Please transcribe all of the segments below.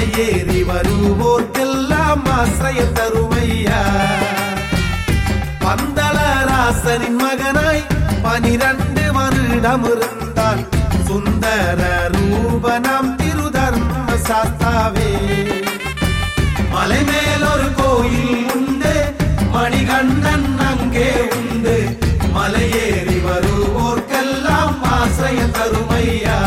மலையேறி வருவோர்க்கெல்லாம் ஆசிரியம் தருமையா பந்தளராசனின் மகனாய் பனிரண்டு வருடம் இருந்தான் சுந்தர ரூபனாம் திருதர்ம சாஸ்தாவே மலை மேல் ஒரு கோயில் உண்டு மணிகண்டன் அங்கே உண்டு மலையேறி வருவோர்க்கெல்லாம் ஆசிரியம் தருமையா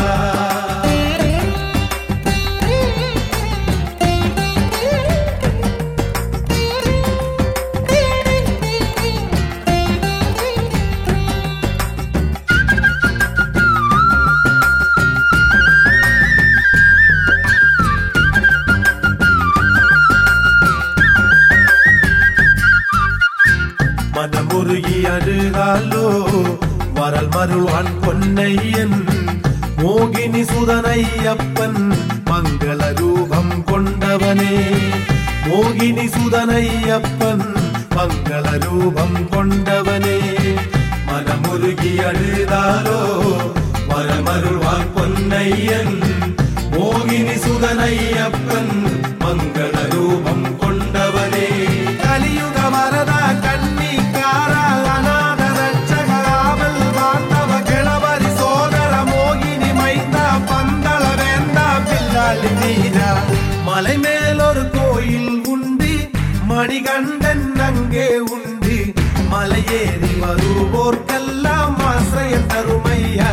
மனமுருகி அழுகாலோ வரல் மருள்வான் பொன்னையன் மோகினி சுதனையப்பன் மங்கள ரூபம் கொண்டவனே மோகினி சுதனையப்பன் மங்கள ரூபம் கொண்டவனே மனமுருகி அழுதாலோ வரமருள்வான் பொன்னையன் மோகினி சுதனையப்பன் மங்கள ரூபம் கொண்டவனே கலியுக வரதா கன்னிக்கார அநாத ரட்சக ஆவல் வாந்தவ கிழவரி சோதர மோகினி மைந்தா பந்தள வேந்தா பில்லாளி வீரா மலை மேல் ஒரு கோயில் உண்டு மணிகண்டன் அங்கே உண்டு மலையேறி வருவோர்க்கெல்லாம் ஆசிரியம் தருமையா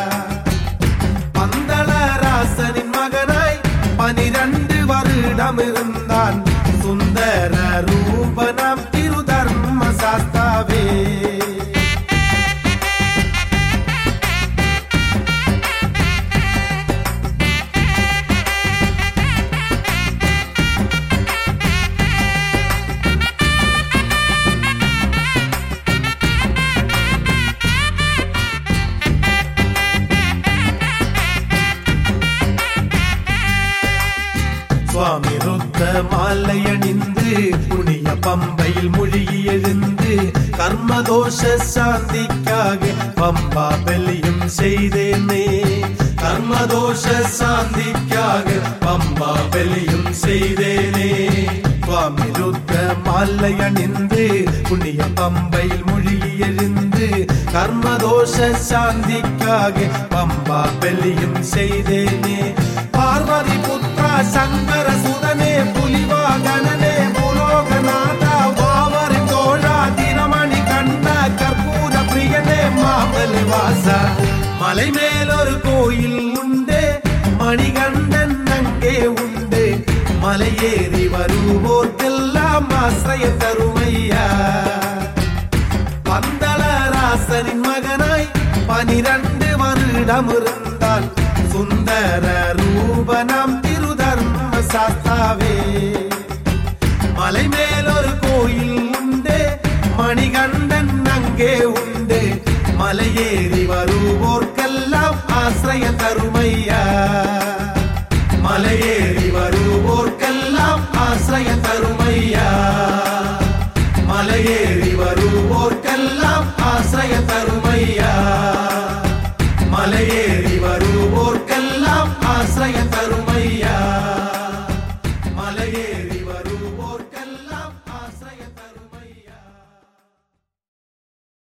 பந்தளராசனின் மகனாய் பனிரண்டு வருடம் இருந்தான் சுந்தர ரூபனாம் திருதர்ம சாஸ்தாவே சுவாமி ருத்த மாலையணிந்து புனிய பம்பையில் மொழிகி எழுந்து கர்மதோஷ சாந்திக்காக பம்பா பலியும் செய்தேனே கர்மதோஷ சாந்திக்காக பம்பா பலியும் செய்தேனே சுவாமி ருத்த மாலையணிந்து புனிய பம்பையில் மொழிகி எழுந்து கர்மதோஷ சாந்திக்காக பம்பா பலியும் செய்தேனே பார்வதி புத்ரா சங்கர சுதனே புலிவாகனனே புலோகநாத வாவரி தோழா தினமணி கண்ண கற்பூர பிரியனே மாமலி வாசா மலை மேல் ஒரு கோயில் உண்டு மணிகண்டன் அங்கே உண்டு மலையேறி வருவோர்க்கெல்லாம் ஆசிரியம் தருமையா பந்தளராசனின் மகனாய் பனிரண்டு வருடம் இருந்தான் சுந்தர ரூபனாம் திருதர்ம சாஸ்தாவே மலை மேல் ஒரு கோயில் உண்டு மணிகண்டன் அங்கே உண்டு மலையேறி வருவோர்க்கெல்லாம் ஆசிரியம் தருமையா மலையேறி வருவோர்க்கெல்லாம் ஆசிரியம் தருமையா மலையே